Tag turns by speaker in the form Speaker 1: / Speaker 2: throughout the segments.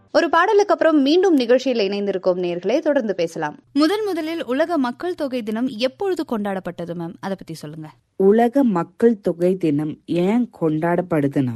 Speaker 1: ஒரு பாடலுக்கு அப்புறம் மீண்டும் நிகழ்ச்சியில் இணைந்திருக்கும் நேர்களே தொடர்ந்து பேசலாம்
Speaker 2: முதன் முதலில் உலக மக்கள் தொகை தினம் எப்பொழுது கொண்டாடப்பட்டது மேம் அதை பத்தி சொல்லுங்க
Speaker 3: உலக மக்கள் தொகை தினம் ஏன் கொண்டாடப்படுதுன்னா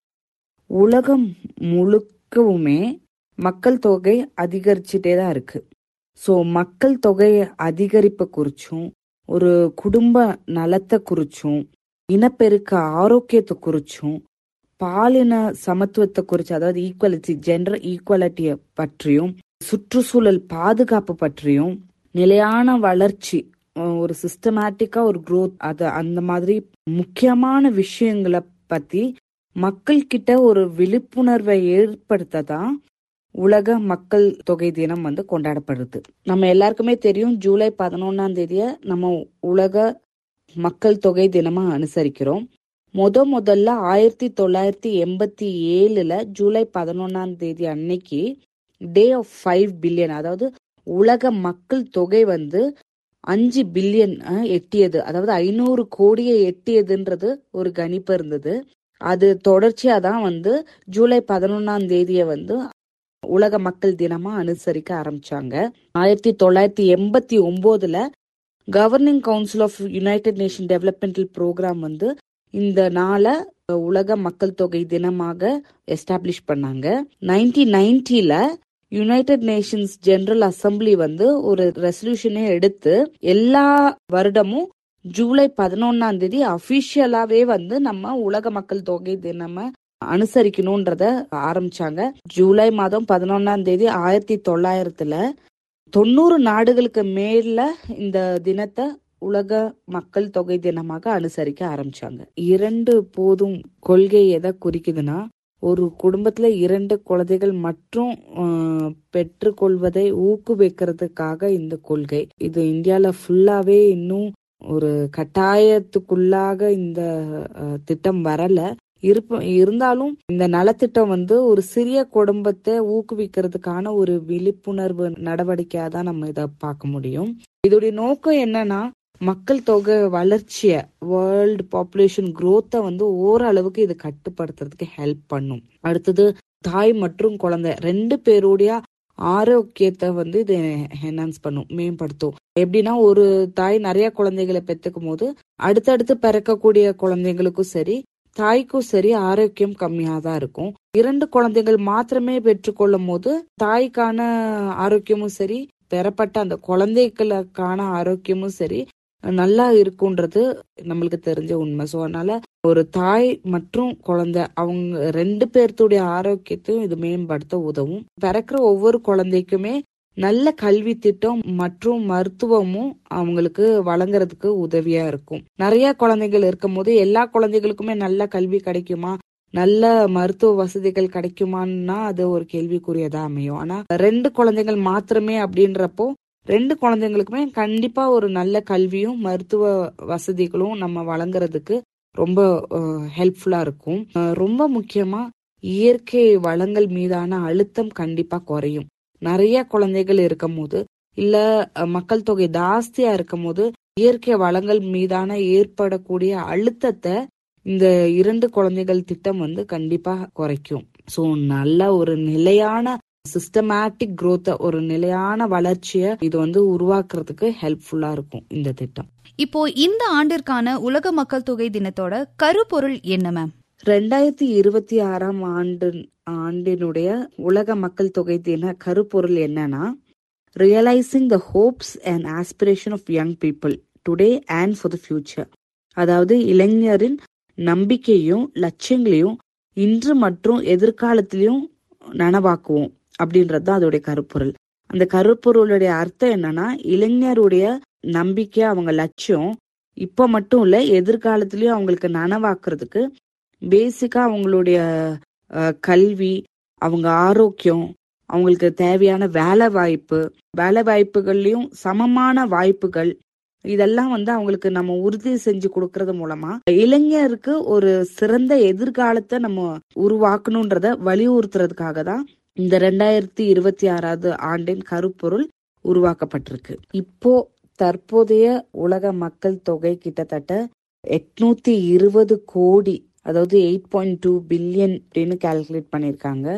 Speaker 3: உலகம் முழுக்கவுமே மக்கள் தொகை அதிகரிச்சுட்டே தான் இருக்கு ஸோ மக்கள் தொகை அதிகரிப்பை குறிச்சும் ஒரு குடும்ப நலத்தை குறிச்சும் இனப்பெருக்க ஆரோக்கியத்தை குறிச்சும் பாலின சமத்துவத்தை குறிச்சு அதாவது ஈக்குவலிட்டி ஜெண்டர் ஈக்குவாலிட்டியை பற்றியும் சுற்றுச்சூழல் பாதுகாப்பு பற்றியும் நிலையான வளர்ச்சி அஹ் ஒரு சிஸ்டமேட்டிக்கா ஒரு growth அது அந்த மாதிரி முக்கியமான விஷயங்களை பத்தி மக்கள் கிட்ட ஒரு விழிப்புணர்வை ஏற்படுத்ததான் உலக மக்கள் தொகை தினம் வந்து கொண்டாடப்படுது நம்ம எல்லாருக்குமே தெரியும் ஜூலை பதினொன்னாம் தேதிய நம்ம உலக மக்கள் தொகை தினமா அனுசரிக்கிறோம் முத முதல்ல ஆயிரத்தி தொள்ளாயிரத்தி எண்பத்தி ஏழுல ஜூலை பதினொன்னாம் தேதி அன்னைக்கு டே ஆஃப் ஃபைவ் பில்லியன் அதாவது உலக மக்கள் தொகை வந்து அஞ்சு பில்லியன் எட்டியது அதாவது ஐநூறு கோடியை எட்டியதுன்றது ஒரு கணிப்பு இருந்தது அது தொடர்ச்சியா தான் வந்து ஜூலை பதினொன்னாம் தேதிய வந்து உலக மக்கள் தினமா அனுசரிக்க ஆரம்பிச்சாங்க ஆயிரத்தி தொள்ளாயிரத்தி எண்பத்தி ஒன்பதுல governing council of United Nation developmental programme வந்து இந்த நாளை உலக மக்கள் தொகை தினமாக எஸ்டாப்ளிஷ் பண்ணாங்க நைன்டீன் நைன்டில யுனைடெட் நேஷன்ஸ் ஜெனரல் அசம்பிளி வந்து ஒரு ரெசல்யூஷனே எடுத்து எல்லா வருடமும் ஜூலை பதினொன்னாம் தேதி அபிஷியலாவே வந்து நம்ம உலக மக்கள் தொகை தினம அனுசரிக்கணும்ன்றத ஆரம்பிச்சாங்க ஜூலை மாதம் பதினொன்னாம் தேதி ஆயிரத்தி தொள்ளாயிரத்துல தொண்ணூறு நாடுகளுக்கு மேல இந்த தினத்தை உலக மக்கள் தொகை தினமாக அனுசரிக்க ஆரம்பிச்சாங்க இரண்டு போதும் கொள்கை எதை குறிக்குதுன்னா ஒரு குடும்பத்துல இரண்டு குழந்தைகள் மற்றும் ஆஹ், பெற்றுக்கொள்வதை ஊக்குவிக்கிறதுக்காக இந்த கொள்கை இது இந்தியால ஃபுல்லாவே இன்னும் ஒரு கட்டாயத்துக்குள்ளாக இந்த ஆஹ், திட்டம் வரல இருப்ப இருந்தாலும் இந்த நலத்திட்டம் வந்து ஒரு சிறிய குடும்பத்தை ஊக்குவிக்கிறதுக்கான ஒரு விழிப்புணர்வு நடவடிக்கையா தான் நம்ம இத பார்க்க முடியும் இதோடைய நோக்கம் என்னன்னா மக்கள் தொகை வளர்ச்சிய வேர்ல்டு பாப்புலேஷன் growth-அ வந்து ஓரளவுக்கு இது கட்டுப்படுத்துறதுக்கு ஹெல்ப் பண்ணும் அடுத்தது தாய் மற்றும் குழந்தை ரெண்டு பேருடைய ஆரோக்கியத்தை வந்து இது என்ஹான்ஸ் பண்ணும் மேம்படுத்தும் எப்படின்னா ஒரு தாய் நிறைய குழந்தைகளை பெத்துக்கும் போது அடுத்தடுத்து பிறக்கக்கூடிய குழந்தைங்களுக்கும் சரி தாய்க்கும் சரி ஆரோக்கியம் கம்மியா தான் இருக்கும் இரண்டு குழந்தைகள் மாத்திரமே பெற்றுக்கொள்ளும் போது தாய்க்கான ஆரோக்கியமும் சரி பெறப்பட்ட அந்த குழந்தைகளுக்கான ஆரோக்கியமும் சரி நல்லா இருக்குன்றது நம்மளுக்கு தெரிஞ்ச உண்மை ஸோ அதனால ஒரு தாய் மற்றும் குழந்தை அவங்க ரெண்டு பேர்த்துடைய ஆரோக்கியத்தையும் இது மேம்படுத்த உதவும் பிறக்கிற ஒவ்வொரு குழந்தைக்குமே நல்ல கல்வி திட்டம் மற்றும் மருத்துவமும் அவங்களுக்கு வழங்குறதுக்கு உதவியா இருக்கும் நிறைய குழந்தைகள் இருக்கும்போது எல்லா குழந்தைகளுக்குமே நல்ல கல்வி கிடைக்குமா நல்ல மருத்துவ வசதிகள் கிடைக்குமான்னா அது ஒரு கேள்விக்குரியதா அமையும் ஆனா ரெண்டு குழந்தைகள் மாத்திரமே அப்படின்றப்போ ரெண்டு குழந்தைங்களுக்குமே கண்டிப்பா ஒரு நல்ல கல்வியும் மருத்துவ வசதிகளும் நம்ம வழங்குறதுக்கு ரொம்ப ஹெல்ப்ஃபுல்லா இருக்கும் அஹ் ரொம்ப முக்கியமா இயற்கை வளங்கள் மீதான அழுத்தம் கண்டிப்பா குறையும் நிறைய குழந்தைகள் இருக்கும் போது இல்ல அஹ், மக்கள் தொகை ஜாஸ்தியா இருக்கும் போது இயற்கை வளங்கள் மீதான ஏற்படக்கூடிய அழுத்தத்தை இந்த இரண்டு குழந்தைகள் திட்டம் வந்து கண்டிப்பா குறைக்கும் சோ நல்ல ஒரு நிலையான சிஸ்டமேட்டிக் growth ஒரு நிலையான வளர்ச்சியை இது வந்து உருவாக்குறதுக்கு ஹெல்ப்ஃபுல்லா இருக்கும் இந்த திட்டம்
Speaker 2: இப்போ இந்த ஆண்டிற்கான உலக மக்கள் தொகை தினத்தோட கருப்பொருள் என்ன மேம்
Speaker 3: ரெண்டாயிரத்தி இருபத்தி ஆறாம் ஆண்டு ஆண்டினுடைய உலக மக்கள் தொகை தின கருப்பொருள் என்னன்னா realising the hopes and aspiration of young people today and for the future அதாவது இளைஞரின் நம்பிக்கையும் லட்சியங்களையும் இன்று மற்றும் எதிர்காலத்திலையும் நனவாக்குவோம் அப்படின்றது தான் அதோடைய கருப்பொருள் அந்த கருப்பொருளுடைய அர்த்தம் என்னன்னா இளைஞருடைய நம்பிக்கை அவங்க லட்சியம் இப்ப மட்டும் இல்ல எதிர்காலத்திலயும் அவங்களுக்கு நனவாக்குறதுக்கு பேசிக்கா அவங்களுடைய அஹ், கல்வி அவங்க ஆரோக்கியம் அவங்களுக்கு தேவையான வேலை வாய்ப்பு வேலை வாய்ப்புகள்லயும் சமமான வாய்ப்புகள் இதெல்லாம் வந்து அவங்களுக்கு நம்ம உறுதி செஞ்சு கொடுக்கறது மூலமா இளைஞருக்கு ஒரு சிறந்த எதிர்காலத்தை நம்ம உருவாக்கணுன்றத வலியுறுத்துறதுக்காக தான் இந்த ரெண்டாயிரத்தி இருபத்தி ஆறாவது ஆண்டின் கருப்பொருள் உருவாக்கப்பட்டிருக்கு இப்போ தற்போதைய உலக மக்கள் தொகை கிட்டத்தட்ட எட்நூத்தி இருபது கோடி அதாவது எயிட் பாயிண்ட் டூ பில்லியன் அப்படின்னு கால்குலேட் பண்ணியிருக்காங்க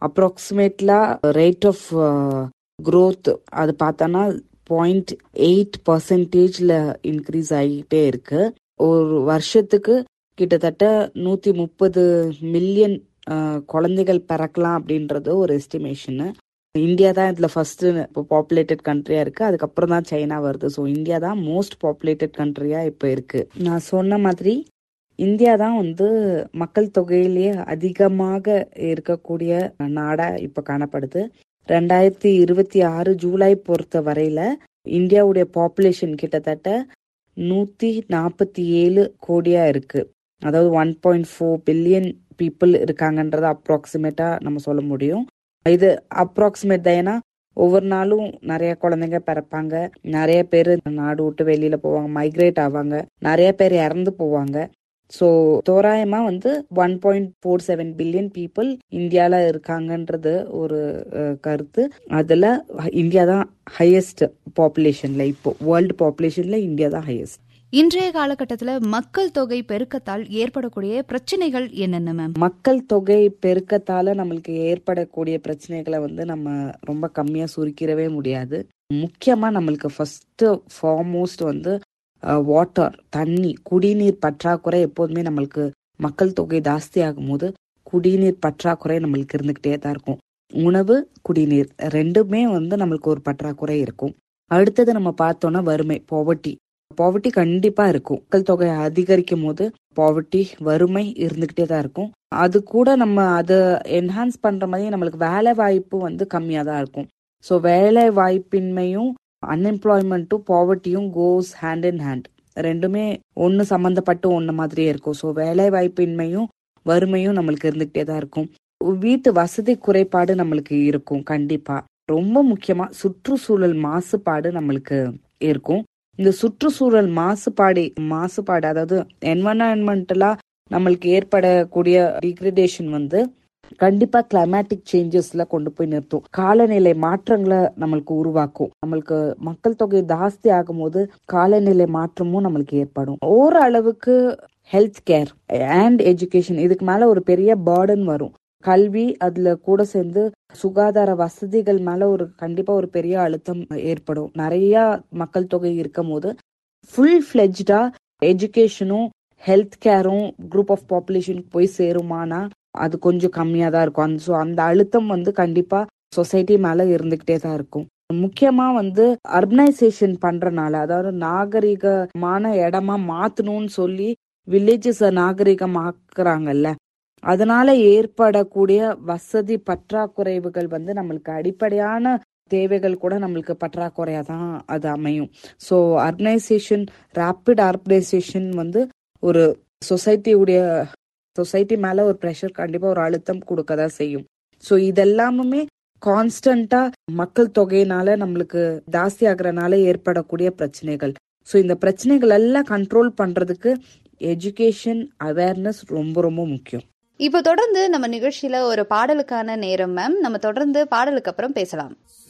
Speaker 3: அப்ராக்சிமேட்லா ரேட் ஆஃப் growth அது பார்த்தோன்னா பாயிண்ட் எயிட் பர்சன்டேஜ்ல இன்க்ரீஸ் ஆகிட்டே இருக்கு ஒரு வருஷத்துக்கு கிட்டத்தட்ட நூத்தி முப்பது மில்லியன் குழந்தைகள் பிறக்கலாம் அப்படின்றது ஒரு எஸ்டிமேஷனு இந்தியா தான் இதுல ஃபர்ஸ்ட் பாப்புலேட்டட் கண்ட்ரியா இருக்கு அதுக்கப்புறம் தான் சைனா வருது ஸோ இந்தியா தான் மோஸ்ட் பாப்புலேட்டட் கண்ட்ரியா இப்போ இருக்கு நான் சொன்ன மாதிரி இந்தியா தான் வந்து மக்கள் தொகையிலேயே அதிகமாக இருக்கக்கூடிய நாடா இப்ப காணப்படுது ரெண்டாயிரத்தி இருபத்தி ஆறு ஜூலை பொறுத்த வரையில இந்தியாவுடைய பாப்புலேஷன் கிட்டத்தட்ட நூத்தி நாற்பத்தி ஏழு கோடியா இருக்கு அதாவது one point four billion people இருக்காங்கன்றத அப்ராக்சிமேட்டா நம்ம சொல்ல முடியும் இது அப்ராக்சிமேட் தான் ஏன்னா ஒவ்வொரு நாளும் நிறைய குழந்தைங்க பிறப்பாங்க நிறைய பேர் நாடு விட்டு வெளியில போவாங்க மைக்ரேட் ஆவாங்க நிறைய பேர் இறந்து போவாங்க ஸோ தோராயமா வந்து one point four seven billion people இந்தியால இருக்காங்கன்றது ஒரு அஹ், கருத்து அதுல இந்தியா தான் ஹையஸ்ட் பாப்புலேஷன்ல இப்போ வேர்ல்டு பாப்புலேஷன்ல இந்தியா தான் ஹையஸ்ட்
Speaker 2: இன்றைய காலகட்டத்துல மக்கள் தொகை பெருக்கத்தால் ஏற்படக்கூடிய பிரச்சனைகள் என்னென்ன மேம்
Speaker 3: மக்கள் தொகை பெருக்கத்தால நம்மளுக்கு ஏற்படக்கூடிய பிரச்சனைகளை வந்து நம்ம ரொம்ப கம்மியா சுருக்கிடவே முடியாது முக்கியமா நம்மளுக்கு ஃபர்ஸ்ட் ஃபார்மோஸ்ட் வந்து வாட்டர் தண்ணி குடிநீர் பற்றாக்குறை எப்போதுமே நம்மளுக்கு மக்கள் தொகை ஜாஸ்தி ஆகும்போது குடிநீர் பற்றாக்குறை நம்மளுக்கு இருந்துகிட்டே தான் இருக்கும் உணவு குடிநீர் ரெண்டுமே வந்து நம்மளுக்கு ஒரு பற்றாக்குறை இருக்கும் அடுத்தது நம்ம பார்த்தோம்னா வறுமை பாவர்ட்டி பாவர்ட்டி கண்டிப்பா இருக்கும் மக்கள் தொகை அதிகரிக்கும் போது பாவர்ட்டி வறுமை இருந்துகிட்டே தான் இருக்கும் அது கூட நம்ம அதை என்ஹான்ஸ் பண்ற மாதிரி நம்மளுக்கு வேலை வாய்ப்பு வந்து கம்மியா தான் இருக்கும் ஸோ வேலை வாய்ப்பின்மையும் அன்எம்ப்ளாய்மெண்ட்டும் பாவர்ட்டியும் கோஸ் ஹேண்ட் இன் ஹேண்ட் ரெண்டுமே ஒன்று சம்மந்தப்பட்டு ஒன்று மாதிரியே இருக்கும் ஸோ வேலை வாய்ப்பின்மையும் வறுமையும் நம்மளுக்கு இருந்துகிட்டே தான் இருக்கும் வீட்டு வசதி குறைபாடு நம்மளுக்கு இருக்கும் கண்டிப்பா ரொம்ப முக்கியமா சுற்றுச்சூழல் மாசுபாடு நம்மளுக்கு இருக்கும் இந்த சுற்றுச்சூழல் மாசுபாடு மாசுபாடு அதாவது என்வரான்மெண்டலா நம்மளுக்கு ஏற்படக்கூடிய டிகிரடேஷன் வந்து கண்டிப்பா கிளைமேட்டிக் சேஞ்சஸ்ல கொண்டு போய் நிறுத்தும் காலநிலை மாற்றங்களை நம்மளுக்கு உருவாக்கும் நம்மளுக்கு மக்கள் தொகை ஜாஸ்தி ஆகும்போது காலநிலை மாற்றமும் நம்மளுக்கு ஏற்படும் ஓரளவுக்கு ஹெல்த் கேர் அண்ட் எஜுகேஷன் இதுக்கு மேல ஒரு பெரிய பேர்டன் வரும் கல்வி அதுல கூட சேர்ந்து சுகாதார வசதிகள் மேல ஒரு கண்டிப்பா ஒரு பெரிய அழுத்தம் ஏற்படும் நிறைய மக்கள் தொகை இருக்கும் போது ஃபுல் ஃபிளெஜ்டா எஜுகேஷனும் ஹெல்த் கேரும் குரூப் ஆஃப் பாப்புலேஷனுக்கு போய் சேருமானா அது கொஞ்சம் கம்மியா தான் இருக்கும் அந்த ஸோ அந்த அழுத்தம் வந்து கண்டிப்பா சொசைட்டி மேல இருந்துகிட்டே தான் இருக்கும் முக்கியமா வந்து அர்பனைசேஷன் பண்றனால அதாவது நாகரிகமான இடமா மாத்தணும்னு சொல்லி வில்லேஜஸ் நாகரிகமாக்குறாங்கல்ல அதனால ஏற்படக்கூடிய வசதி பற்றாக்குறைவுகள் வந்து நம்மளுக்கு அடிப்படையான தேவைகள் கூட நம்மளுக்கு பற்றாக்குறையா தான் அது அமையும் ஸோ அர்பனைசேஷன் ரேப்பிட் அர்பனைசேஷன் வந்து ஒரு சொசைட்டியுடைய சொசைட்டி மேல ஒரு ப்ரெஷர் கண்டிப்பா ஒரு அழுத்தம் கொடுக்க தான் செய்யும் ஸோ இதெல்லாமுமே கான்ஸ்டன்டா மக்கள் தொகையினால நம்மளுக்கு ஜாஸ்தி ஆகுறனால ஏற்படக்கூடிய பிரச்சனைகள் ஸோ இந்த பிரச்சனைகள் எல்லாம் கண்ட்ரோல் பண்றதுக்கு எஜுகேஷன் அவேர்னஸ் ரொம்ப ரொம்ப முக்கியம்
Speaker 1: இப்போ தொடர்ந்து நம்ம நிகழ்ச்சியில ஒரு பாடலுக்கான நேரம் மேம் நம்ம தொடர்ந்து பாடலுக்கு அப்புறம் பேசலாம்